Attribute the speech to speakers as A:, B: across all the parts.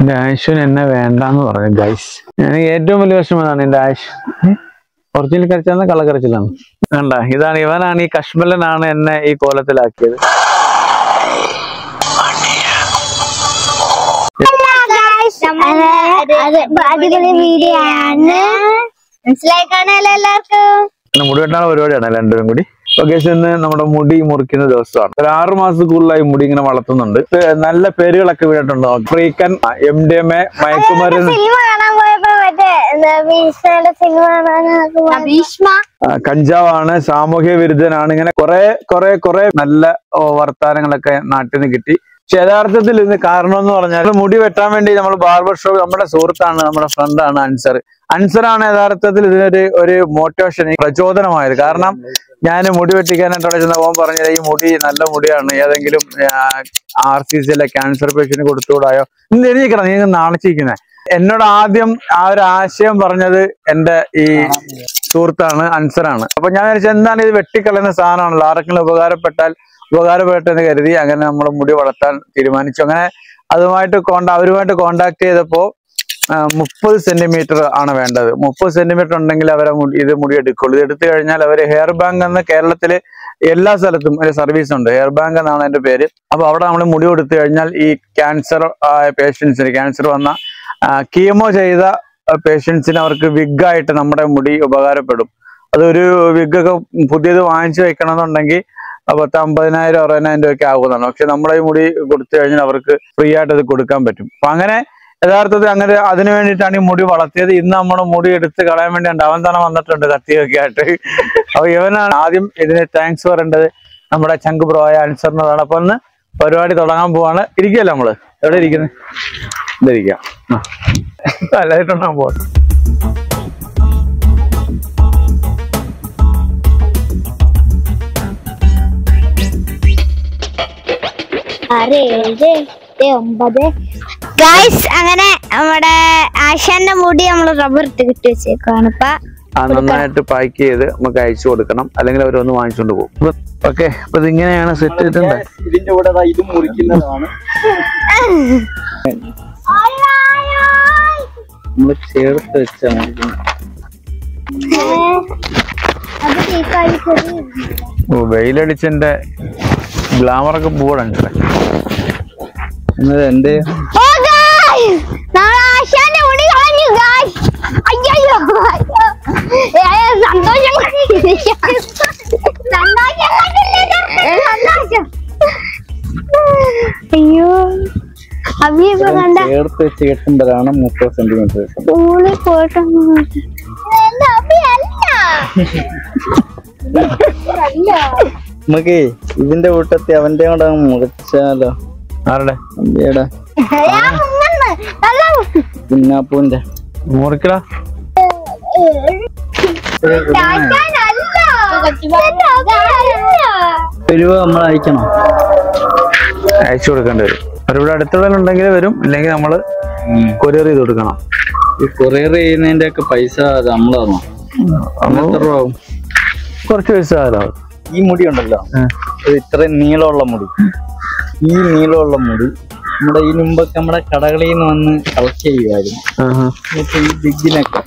A: എന്റെ ആയുഷിന് എന്നെ വേണ്ടാന്ന് പറഞ്ഞു ഗൈസ് എനിക്ക് ഏറ്റവും വലിയ വിഷമം അതാണ് എന്റെ ആയുഷ് ഒറിജിനൽ കരച്ചിലാണ് കള്ളക്കരച്ചിലാണ് കണ്ട ഇതാണ് ഇവനാണ് ഈ കശ്മലനാണ് എന്നെ ഈ കോലത്തിലാക്കിയത്
B: അടിപൊളി വീഡിയോ ആണ് മനസ്സിലായി കാണാലോ എല്ലാവർക്കും
A: പിന്നെ മുടി വെട്ടാനുള്ള പരിപാടിയാണ് രണ്ടുപേരും കൂടി ഓക്കെ ഇന്ന് നമ്മുടെ മുടി മുറിക്കുന്ന ദിവസമാണ് ഒരു ആറു മാസത്തിൽ കൂടുതലായി മുടി ഇങ്ങനെ വളർത്തുന്നുണ്ട് ഇത് നല്ല പേരുകളൊക്കെ വീണിട്ടുണ്ട് ഫ്രീക്കൻ എം ഡി എം എ മയക്കുമരുന്ന്
B: സിനിമ കാണാൻ പോയപ്പോ മറ്റേ എന്താ ഭീഷ്മയുടെ സിനിമ കാണാൻ ഭീഷ്മ
A: ആ, കഞ്ചാവാണ് സാമൂഹ്യ വിരുദ്ധനാണ് ഇങ്ങനെ കുറെ കുറെ കുറെ നല്ല ഓ, വർത്താനങ്ങളൊക്കെ നാട്ടിൽ നിന്ന് കിട്ടി പക്ഷെ യഥാർത്ഥത്തിൽ ഇതിന് കാരണം എന്ന് പറഞ്ഞാൽ മുടി വെട്ടാൻ വേണ്ടി നമ്മൾ ബാർബർ ഷോപ്പ് നമ്മുടെ സുഹൃത്താണ് നമ്മുടെ ഫ്രണ്ടാണ് അൻസർ അൻസറാണ് യഥാർത്ഥത്തിൽ ഇതിനൊരു ഒരു മോട്ടിവേഷൻ പ്രചോദനമായത് കാരണം ഞാൻ മുടി വെട്ടിക്കാനായിട്ട് അവിടെ ചെന്ന പോകാൻ പറഞ്ഞത് ഈ മുടി നല്ല മുടിയാണ് ഏതെങ്കിലും ആർ സി സിയിലെ ക്യാൻസർ പേഷ്യന്റ് കൊടുത്തുകൂടായോ ഇന്ന് എഴുതിക്കണം നീ നാണിച്ചിരിക്കുന്നത് എന്നോട് ആദ്യം ആ ഒരു ആശയം പറഞ്ഞത് എന്റെ ഈ സുഹൃത്താണ് അൻസറാണ് അപ്പൊ ഞാൻ വിചാരിച്ചു എന്താണ് ഇത് വെട്ടിക്കളയുന്ന സാധനമാണല്ലോ ആർക്കെങ്കിലും ഉപകാരപ്പെട്ടാൽ ഉപകാരപ്പെട്ടെന്ന് കരുതി അങ്ങനെ നമ്മൾ മുടി വളർത്താൻ തീരുമാനിച്ചു അങ്ങനെ അതുമായിട്ട് കോണ്ട അവരുമായിട്ട് കോണ്ടാക്ട് ചെയ്തപ്പോ മുപ്പത് സെന്റിമീറ്റർ ആണ് വേണ്ടത് മുപ്പത് സെന്റിമീറ്റർ ഉണ്ടെങ്കിൽ അവരെ മുടി ഇത് മുടി എടുക്കുള്ളൂ ഇത് എടുത്തു കഴിഞ്ഞാൽ അവർ ഹെയർ ബാങ്ക് എന്ന കേരളത്തില് എല്ലാ സ്ഥലത്തും ഒരു സർവീസ് ഉണ്ട് ഹെയർ ബാങ്ക് എന്നാണ് അതിന്റെ പേര് അപ്പൊ അവിടെ നമ്മൾ മുടി കൊടുത്തു കഴിഞ്ഞാൽ ഈ ക്യാൻസർ പേഷ്യൻസിന് ക്യാൻസർ വന്ന കീമോ ചെയ്ത പേഷ്യൻസിന് അവർക്ക് wig ആയിട്ട് നമ്മുടെ മുടി ഉപകാരപ്പെടും അതൊരു wig ഒക്കെ പുതിയത് വാങ്ങിച്ചു വെക്കണമെന്നുണ്ടെങ്കിൽ പത്ത് അമ്പതിനായിരം അറുപതിനായിരം രൂപയൊക്കെ ആകുന്നതാണ് പക്ഷെ നമ്മുടെ ഈ മുടി കൊടുത്തു കഴിഞ്ഞാൽ അവർക്ക് ഫ്രീ ആയിട്ട് അത് കൊടുക്കാൻ പറ്റും അപ്പൊ അങ്ങനെ യഥാർത്ഥത്തിൽ അങ്ങനെ അതിനു വേണ്ടിയിട്ടാണ് ഈ മുടി വളർത്തിയത് ഇന്ന് നമ്മുടെ മുടി എടുത്ത് കളയാൻ വേണ്ടിയുണ്ട് അവൻ തന്നെ വന്നിട്ടുണ്ട് കത്തിയൊക്കെ ആയിട്ട് അപ്പൊ ഇവനാണ് ആദ്യം ഇതിന് താങ്ക്സ് പറയേണ്ടത് നമ്മുടെ ചങ്ക് ബ്രോയ അനുസരണതാണ് അപ്പൊ ഒന്ന് പരിപാടി തുടങ്ങാൻ പോവാണ് ഇരിക്കുമല്ലോ നമ്മള് എവിടെ ഇരിക്കുന്നത് ഇതിരിക്കാം നല്ലതായിട്ടുണ്ടാകാൻ പോകട്ടെ
B: ആറ് ഏഴ് എട്ട് ഒമ്പത് ഗായ്സ് അങ്ങനെ നമ്മുടെ ആശാന്റെ മുടി നമ്മൾ റബ്ബർ ഇട്ട് കിട്ടി വെച്ചേക്കാണ് ഇപ്പൊ
A: ആ നന്നായിട്ട് പാക്ക് ചെയ്ത് നമുക്ക് അയച്ചു കൊടുക്കണം അല്ലെങ്കിൽ അവർ ഒന്ന് വാങ്ങിച്ചുകൊണ്ട് പോകും ഓക്കെ അപ്പൊ ഇതിങ്ങനെയാണ് സെറ്റ് ചെയ്തിട്ടുണ്ട്
C: ഇതിന്റെ കൂടെ ദാ ഇത് മുറിക്കുന്നതാണ് നമ്മൾ ചേർത്ത് വെച്ചാൽ മുറിക്കുന്നത്
A: ഓ വെയിലടിച്ചെന്റെ ഗ്ലാമറൊക്കെ പോവാണ്
C: എന്നത് എന്റെ
B: ഓ ഗായ്സ് നമ്മൾ ആശാന്റെ മുടി കളഞ്ഞു ഗായ്സ് അയ്യോ അയ്യോ ഏ, സന്തോഷം സന്തോഷം സന്തോഷം അയ്യോ അഭിയൊക്കെ കണ്ട
C: ചേർത്ത് വെച്ച് കെട്ടുമ്പോഴാണ് മുപ്പത് സെന്റിമീറ്റർ
B: സ്കൂളിൽ പോയിട്ട് എന്റെ അഭിയല്ല
C: നമുക്ക് ഇതിന്റെ കൂട്ടത്തിൽ അവന്റെ കൂടെ അങ്ങ് മുറിച്ചാലോ
A: ആരുടെ
C: അമ്പിയുടെ
B: ഞാൻ മുങ്ങന്ന്. നല്ല
C: കുഞ്ഞാപ്പൂന്റെ
A: മുറിക്കടാ
B: ആശാനല്ല. എന്റെ അഭിയല്ല.
C: രൂപ നമ്മൾ അയക്കണം
A: അയച്ചു കൊടുക്കേണ്ടി വരും അവരിവിടെ അടുത്തുള്ളവരുണ്ടെങ്കിൽ വരും ഇല്ലെങ്കിൽ നമ്മള് കൊറിയർ ചെയ്ത് കൊടുക്കണം
C: ഈ കൊറിയർ ചെയ്യുന്നതിന്റെ ഒക്കെ പൈസ നമ്മൾ തന്നോ
A: അപ്പൊ
C: എത്ര രൂപ ആവും
A: കുറച്ച് പൈസ ആകാം
C: ഈ മുടി ഉണ്ടല്ലോ ഇത് ഇത്രയും നീളമുള്ള മുടി ഈ നീളമുള്ള മുടി നമ്മുടെ ഈ മുമ്പൊക്കെ നമ്മുടെ കടകളിൽ നിന്ന് വന്ന് കളക്ട് ചെയ്യുമായിരുന്നു എന്നിട്ട് ഈ ബിഗിനൊക്കെ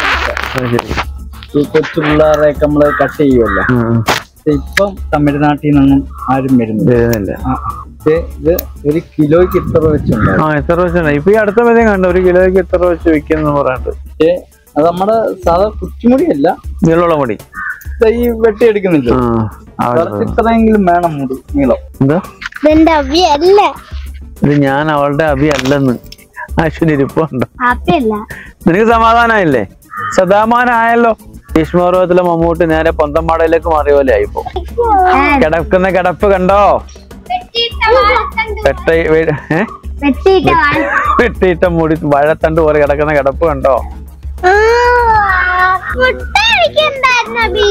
C: ഈ കൊച്ചു പിള്ളേരെയൊക്കെ നമ്മള് കട്ട് ചെയ്യുമല്ലോ പക്ഷെ ഇപ്പം തമിഴ്നാട്ടിൽ നിന്നൊന്നും ആരും വരുന്നില്ല
A: വരുന്നില്ല
C: ആ, പക്ഷേ ഇത് ഒരു കിലോയ്ക്ക് ഇത്ര വെച്ചുണ്ടാവും
A: ആ എത്ര വെച്ചാണ് ഇപ്പൊ ഈ അടുത്ത വിലയും കണ്ടു ഒരു കിലോയ്ക്ക് എത്ര വെച്ച് വിൽക്കുന്നു പറഞ്ഞിട്ട്
C: പക്ഷേ അത് നമ്മുടെ സാധാ കുറ്റിമുടിയല്ല
A: നീളമുള്ള മുടി
C: ഇത് ഈ വെട്ടിയെടുക്കുന്നില്ല
A: ആ, ആ,
C: കുറച്ച് ഇത്രയെങ്കിലും വേണം മുടി നീളം
A: എന്താ
B: ഇതെന്റെ അഭിയല്ല
A: ഇത് ഞാൻ അവളുടെ അഭി അല്ലെന്ന് അശ്വിനി ഇരിപ്പുണ്ടോ
B: അഭിയല്ല
A: നിനക്ക് സമാധാനമായില്ലേ സദാമാനായല്ലോ ഭീഷ്മപർവത്തിലെ മമ്മൂട്ടി നേരെ പൊന്തമ്പാടയിലേക്ക് മാറിയ പോലെ ആയിപ്പോ കിടക്കുന്ന കിടപ്പ് കണ്ടോ പെട്ട വെ- ഏ?
B: വെട്ടിയിട്ട്
A: വെട്ടിയിട്ട മുടി വാഴത്തണ്ട് പോലെ കിടക്കുന്ന കിടപ്പ് കണ്ടോ
B: മുട്ടടിക്കണ്ടായിരുന്നു അഭി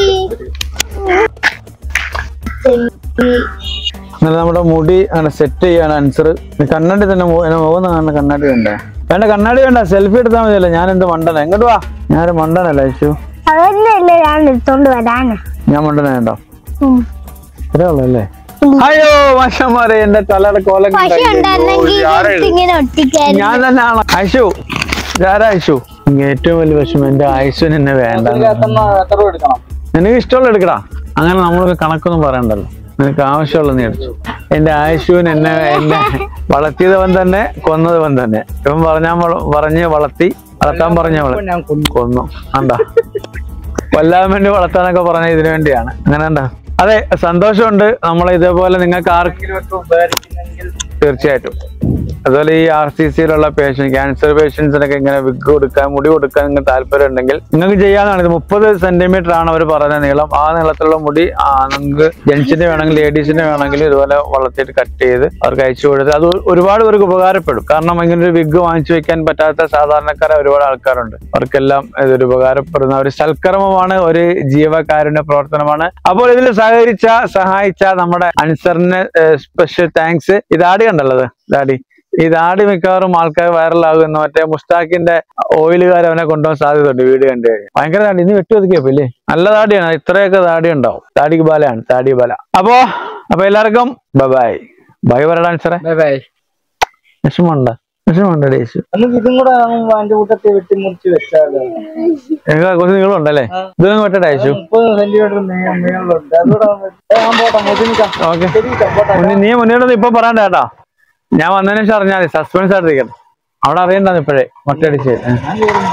A: അങ്ങനെ നമ്മുടെ മുടി അങ്ങനെ സെറ്റ് ചെയ്യാണ് ആൻസർ കണ്ണാടി തന്നെ മു- എന്നെ മുഖം കാണുന്ന കണ്ണാടി വേണ്ടേ വേണ്ട കണ്ണാടി വേണ്ട സെൽഫി എടുത്താൽ മതിയല്ലോ ഞാൻ എന്ത് മണ്ടന എങ്ങോട്ട് വാ ഞാനൊരു മണ്ടനല്ല യേശു
B: അതന്നെയല്ലേ ഞാൻ എടുത്തോണ്ട് വരാന്
A: ഞാൻ മണ്ടന വേണ്ടോ
B: ഉം.
A: ഇത്രേ ഉള്ളൂ അല്ലേ അയ്യോ മഷന്മാരെ എന്റെ തലയുടെ കോലം
B: പശ
A: കണ്ടോ?
B: ഉണ്ടായിരുന്നെങ്കിൽ
A: ഓ, ആരാ ഇത്?
B: ഇങ്ങനെ ഒട്ടിക്കായിരുന്നു
A: ഞാൻ തന്നെയാണ് ഐശു ഇതാരാ ഐശു ഏറ്റവും വലിയ വിഷമം എന്റെ ഐശുവിന് എന്നെ വേണ്ട
C: എത്ര എടുക്കണം
A: നിനക്ക് ഇഷ്ടമുള്ള എടുക്കടാ അങ്ങനെ നമ്മളൊരു കണക്കൊന്നും പറയണ്ടല്ലോ നിനക്ക് ആവശ്യമുള്ള നീ എടുത്തു എന്റെ ആയുഷുവിന് എന്നെ എന്നെ വളർത്തിയതവൻ തന്നെ കൊന്നതവൻ തന്നെ ഇവൻ പറഞ്ഞാ പറഞ്ഞ് വളർത്തി വളർത്താൻ പറഞ്ഞ വള
C: ഞാൻ കൊന്നു
A: കൊന്നു കണ്ടാ കൊല്ലാൻ വേണ്ടി വളർത്താനൊക്കെ പറഞ്ഞ ഇതിനു വേണ്ടിയാണ് അങ്ങനെ എന്താ അതെ സന്തോഷമുണ്ട് നമ്മളെ ഇതേപോലെ നിങ്ങൾക്ക് ആർക്ക്
C: ഉപകരിക്കുന്നെങ്കിൽ
A: തീർച്ചയായിട്ടും അതുപോലെ ഈ ആർ സി സിയിലുള്ള പേഷ്യൻ ക്യാൻസർ പേഷ്യൻസിനൊക്കെ ഇങ്ങനെ വിഗ് കൊടുക്കാൻ മുടി കൊടുക്കാൻ നിങ്ങൾക്ക് താല്പര്യം ഉണ്ടെങ്കിൽ നിങ്ങൾക്ക് ചെയ്യാനാണ് ഇത് മുപ്പത് സെന്റിമീറ്റർ ആണ് അവർ പറയുന്ന നീളം ആ നീളത്തിലുള്ള മുടി ആ, നിങ്ങൾക്ക് ജെന്റ്സിന്റെ വേണമെങ്കിൽ ലേഡീസിന്റെ വേണമെങ്കിൽ ഇതുപോലെ വളർത്തിയിട്ട് കട്ട് ചെയ്ത് അവർക്ക് അയച്ചു കൊടുത്ത് അത് ഒരുപാട് പേർക്ക് ഉപകാരപ്പെടും കാരണം ഇങ്ങനെ ഒരു വിഗ് വാങ്ങിച്ചു വെക്കാൻ പറ്റാത്ത സാധാരണക്കാരെ ഒരുപാട് ആൾക്കാരുണ്ട് അവർക്കെല്ലാം ഇതൊരു ഉപകാരപ്പെടുന്ന ഒരു സൽക്കർമ്മമാണ് ഒരു ജീവകാരുണ്യ പ്രവർത്തനമാണ് അപ്പോൾ ഇതിൽ സഹകരിച്ച സഹായിച്ച നമ്മുടെ അൻസറിന് സ്പെഷ്യൽ താങ്ക്സ് ഈ ദാടി കണ്ടല്ലത് ദാടി ഈ ദാടി മിക്കവാറും ആൾക്കാർ വൈറലാകുന്നു മറ്റേ മുസ്താഖിന്റെ ഓയിലുകാർ അവനെ കൊണ്ടുപോകാൻ സാധ്യതയുണ്ട് വീഡിയോ കണ്ടു കഴിഞ്ഞാൽ ഭയങ്കര ദാടി ഇന്ന് വെട്ടി ഒതുക്കിയപ്പല്ലേ നല്ല ദാടിയാണ് ഇത്രയൊക്കെ ദാടി ഉണ്ടാവും ദാടിക്ക് ബലയാണ് ദാടി ബല അപ്പോ അപ്പൊ എല്ലാവർക്കും ബൈ ബൈ പറയടാ അൻസറെ
C: ബൈ ബൈ
A: വിഷമമുണ്ട വിഷമമുണ്ട് ഡേശു
C: നമുക്ക് ഇതും കൂടെ നമുക്ക് അതിന്റെ കൂട്ടത്തിൽ വെട്ടി മുറിച്ച് വെച്ചാലോ
A: നിങ്ങൾക്ക് കുറച്ച് നീളമുണ്ടല്ലേ ഇതൊന്നും വെട്ടട്ടെ യേശു
C: മുപ്പത് സെന്റിമീറ്റർ നീളമുണ്ട് അതുകൂടെ ഏ, ഞാൻ പോട്ടെ മുതിനിക്കാം
A: ഓക്കെ
C: ശരി പോട്ടെ
A: മുന്നേ നീ മുന്നോട്ട് ഇപ്പൊ പറയണ്ട കേട്ടോ ഞാൻ വന്നതിന് ശേഷം അറിഞ്ഞാൽ മതി സസ്പെൻസ് ആയിട്ടിരിക്കണം അവിടെ അറിയണ്ടെന്ന് ഇപ്പോഴേ മൊട്ടയടിച്ച്
C: ഞാൻ കേറുന്നു.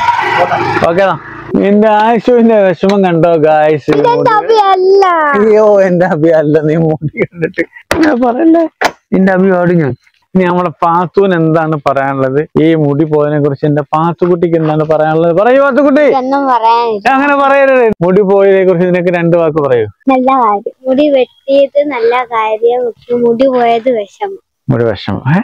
A: ഓക്കെ നിന്റെ ആശുവിന്റെ വിഷമം കണ്ടോ ഗായ്സ്
B: അല്ല
A: അയ്യോ എന്റെ അഭി അല്ല നീ മുടി കണ്ടിട്ട് ഞാൻ പറയല്ലേ നിന്റെ അഭി ഓടി ഞാൻ ഇനി നമ്മളെ പാത്തുവിന് എന്താണ് പറയാനുള്ളത് ഈ മുടി പോയതിനെ കുറിച്ച് എന്റെ പാത്തുകുട്ടിക്ക് എന്താണ് പറയാനുള്ളത് പറയൂ പാത്തുക്കുട്ടി
B: ഒന്നും പറയാനില്ല
A: അങ്ങനെ പറയരുത് മുടി പോയതിനെ കുറിച്ച് നിനക്ക് രണ്ട് വാക്ക് പറയൂ
B: നല്ല കാര്യം മുടി വെട്ടിയത് നല്ല കാര്യം മുടി പോയത് വിഷമം
A: ഒരു വിഷമം ഏ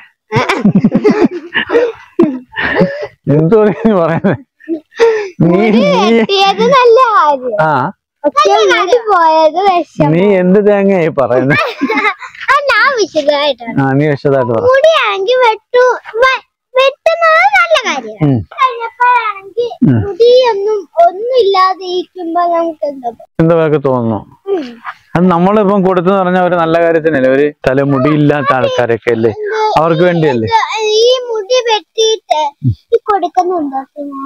A: എന്തോ നീ പറയുന്നത് നീ
B: മുടി
A: നീ
B: വെട്ടിയത് നല്ല കാര്യം
A: ആ
B: പക്ഷെ മുടി പോയത് വിഷമം
A: നീ എന്ത് തേങ്ങയായി പറയുന്നത്
B: അത് ഞാൻ വിശദമായിട്ടാണ്
A: ആ നീ വിശദമായിട്ട് പറ
B: മുടിയാണെങ്കിൽ വെട്ടു വ- വെട്ടുന്നത് നല്ല കാര്യം
A: ഉം.
B: കഴിഞ്ഞപ്പോഴാണെങ്കിൽ
A: ഉം.
B: മുടിയൊന്നും ഒന്നും ഇല്ലാതെ ഇരിക്കുമ്പോ നമുക്ക് എന്താ
A: എന്താ പേർക്ക് തോന്നുന്നു അത് നമ്മളിപ്പം കൊടുത്തെന്ന് പറഞ്ഞ ഒരു നല്ല കാര്യത്തിനല്ലേ ഒരു തലമുടിയില്ലാത്ത ആൾക്കാരൊക്കെ അല്ലേ അവർക്ക് വേണ്ടിയല്ലേ
B: ഈ മുടി വെട്ടിയിട്ട് ഈ കൊടുക്കുന്നുണ്ടോ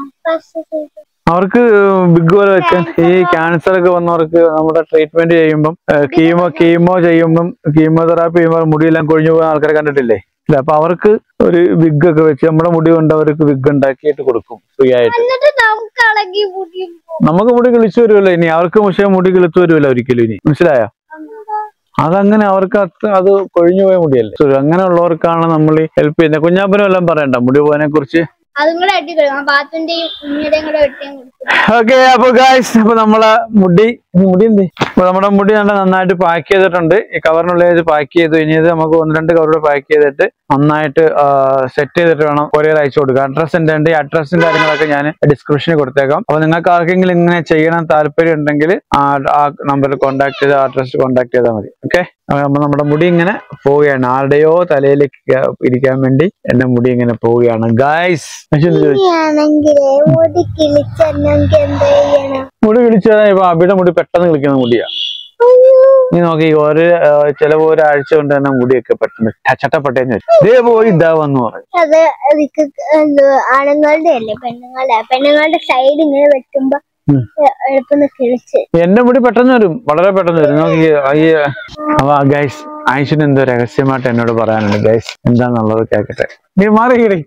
A: അവർക്ക് ബിഗ് പോലെ വെക്കാൻ ഈ ക്യാൻസർ ഒക്കെ വന്നവർക്ക് നമ്മുടെ ട്രീറ്റ്മെന്റ് ചെയ്യുമ്പം കീമോ കീമോ ചെയ്യുമ്പം കീമോതെറാപ്പി ചെയ്യുമ്പോൾ മുടിയെല്ലാം കൊഴിഞ്ഞു പോകുന്ന ആൾക്കാരെ കണ്ടിട്ടില്ലേ ഇല്ല അപ്പൊ അവർക്ക് ഒരു വിഗ് ഒക്കെ വെച്ച് നമ്മുടെ മുടി കൊണ്ട് അവർക്ക് വിഗ് ഉണ്ടാക്കിയിട്ട് കൊടുക്കും ഫ്രീ ആയിട്ട്
B: എന്നിട്ട് നമുക്ക് അളകി മുടി
A: നമുക്ക് മുടി കിളിച്ചു വരുമല്ലോ ഇനി അവർക്ക് പക്ഷേ മുടി കിളുത്തു വരുമല്ലോ ഒരിക്കലും ഇനി മനസ്സിലായോ അതങ്ങനെ അവർക്ക് അത് അത് കൊഴിഞ്ഞു പോയ മുടിയല്ലേ So, അങ്ങനെയുള്ളവർക്കാണ് നമ്മൾ ഹെൽപ്പ് ചെയ്യുന്നത് കുഞ്ഞാപ്പനും എല്ലാം പറയണ്ട മുടി പോയതിനെ കുറിച്ച്
B: അതും കൂടെ അടി കൊടുക്കണം പാത്തുന്റെയും ഉണ്ണിയുടെയും കൂടെ വെട്ടിയും കൊടുക്കും
A: ഓക്കെ അപ്പൊ ഗായ്സ് അപ്പൊ നമ്മളെ മുടി ഇത് മുടി എന്ത് അപ്പൊ നമ്മുടെ മുടി നല്ല നന്നായിട്ട് പാക്ക് ചെയ്തിട്ടുണ്ട് ഈ കവറിനുള്ളിൽ പാക്ക് ചെയ്തു ഇനി ഇത് നമുക്ക് ഒന്ന് രണ്ട് കവറോട് പാക്ക് ചെയ്തിട്ട് നന്നായിട്ട് സെറ്റ് ചെയ്തിട്ട് വേണം കൊറിയർ അയച്ചു കൊടുക്കുക അഡ്രസ് എന്റെ ഉണ്ട് ഈ അഡ്രസ്സും കാര്യങ്ങളൊക്കെ ഞാൻ ഡിസ്ക്രിപ്ഷനിൽ കൊടുത്തേക്കാം അപ്പൊ നിങ്ങൾക്ക് ആർക്കെങ്കിലും ഇങ്ങനെ ചെയ്യണം താല്പര്യം ഉണ്ടെങ്കിൽ ആ ആ നമ്പറിൽ കോൺടാക്ട് ചെയ്ത് അഡ്രസ് കോൺടാക്ട് ചെയ്താൽ മതി ഓക്കെ അപ്പൊ നമ്മുടെ മുടി ഇങ്ങനെ പോവുകയാണ് ആരുടെയോ തലയിലേക്ക് ക- ഇരിക്കാൻ വേണ്ടി എന്റെ മുടി ഇങ്ങനെ പോവുകയാണ് ഗായ്സ് ചോദിച്ചു
B: ആണെങ്കിൽ മുടി കിളിച്ചെന്നെങ്കിൽ എന്ത് ചെയ്യണം
A: മുടി കിളിച്ചാൽ ഇപ്പൊ അബിയുടെ മുടി പെട്ടെന്ന് കിളിക്കുന്ന മുടിയാ നീ നോക്കി ഒരു ആ, ചിലപ്പോ ഒരാഴ്ച കൊണ്ട് തന്നെ മുടിയൊക്കെ പെട്ടെന്ന് ചട്ടപ്പെട്ടേന്ന് വെച്ചു ഇതേ പോയി ഇതാ വന്നു പറഞ്ഞു
B: അത് എനിക്ക് എന്ത് ആണുങ്ങളുടെ അല്ലേ പെണ്ണുങ്ങളുടെ പെണ്ണുങ്ങളുടെ സൈഡ് ഇങ്ങനെ വെട്ടുമ്പോ
A: ഉം.
B: എളുപ്പം കിളിച്ച്
A: എന്റെ മുടി പെട്ടെന്ന് വരും വളരെ പെട്ടെന്ന് വരും നോക്കി ഈ അപ്പൊ ഗൈസ് ആയിഷിന് എന്തോ രഹസ്യമായിട്ട് എന്നോട് പറയാനുണ്ട് ഗൈസ് എന്താന്നുള്ളത് കേക്കട്ടെ നീ മാറിക്കിടേ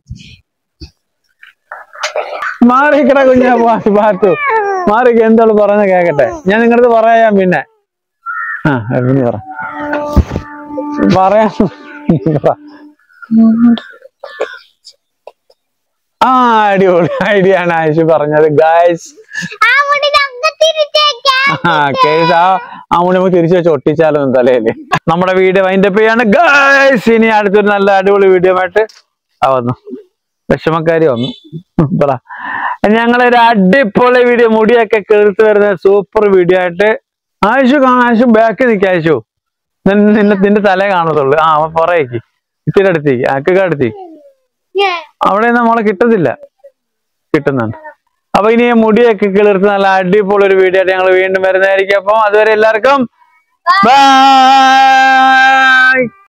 A: മാറിക്കട കുഞ്ഞാ പാത്തു മാറിക്ക എന്തോള് പറയുന്നത് കേക്കട്ടെ ഞാൻ നിങ്ങളത് പറയാം പിന്നെ ആ പിന്നെ പറ പറയാം പറ. ആ അടിപൊളി ഐഡിയ ആണ് ആയിഷ് പറഞ്ഞത് ഗൈസ്
B: ആ മുടി അകത്തിരിച്ചേക്കാം
A: ആ കേസ് ആ ആ മുടി നമുക്ക് തിരിച്ചു വെച്ച് ഒട്ടിച്ചാലോ തലയില് നമ്മുടെ വീഡിയോ വൈൻഡപ്പ് ചെയ്യാണ് ഗൈസ് ഇനി അടുത്തൊരു നല്ല അടിപൊളി വീഡിയോ ആയിട്ട് ആ വന്നു വിഷമക്കാരി വന്നു പറ ഞങ്ങളൊരു അടിപൊളി വീഡിയോ മുടിയൊക്കെ കേർത്ത് വരുന്ന സൂപ്പർ വീഡിയോ ആയിട്ട് ആയിഷു കാണാൻ ആയിഷു ബാക്കിൽ നിൽക്കുക ആയിഷു നിന്നെ നിന്നെ- നിന്റെ തലേ കാണത്തുള്ളൂ ആ അവൻ പറയേക്ക് ഇത്തിരി അടുത്തേക്ക് ആക്കൊക്കെ അടുത്തേക്ക് അവിടെ നമ്മളെ കിട്ടത്തില്ല കിട്ടുന്നുണ്ട് അപ്പൊ ഇനി ഈ മുടിയൊക്കെ കിളിർത്ത് നല്ല അടിപൊളി ഒരു വീഡിയോ ആയിട്ട് ഞങ്ങൾ വീണ്ടും വരുന്നതായിരിക്കും അപ്പം അതുവരെ എല്ലാവർക്കും ബൈ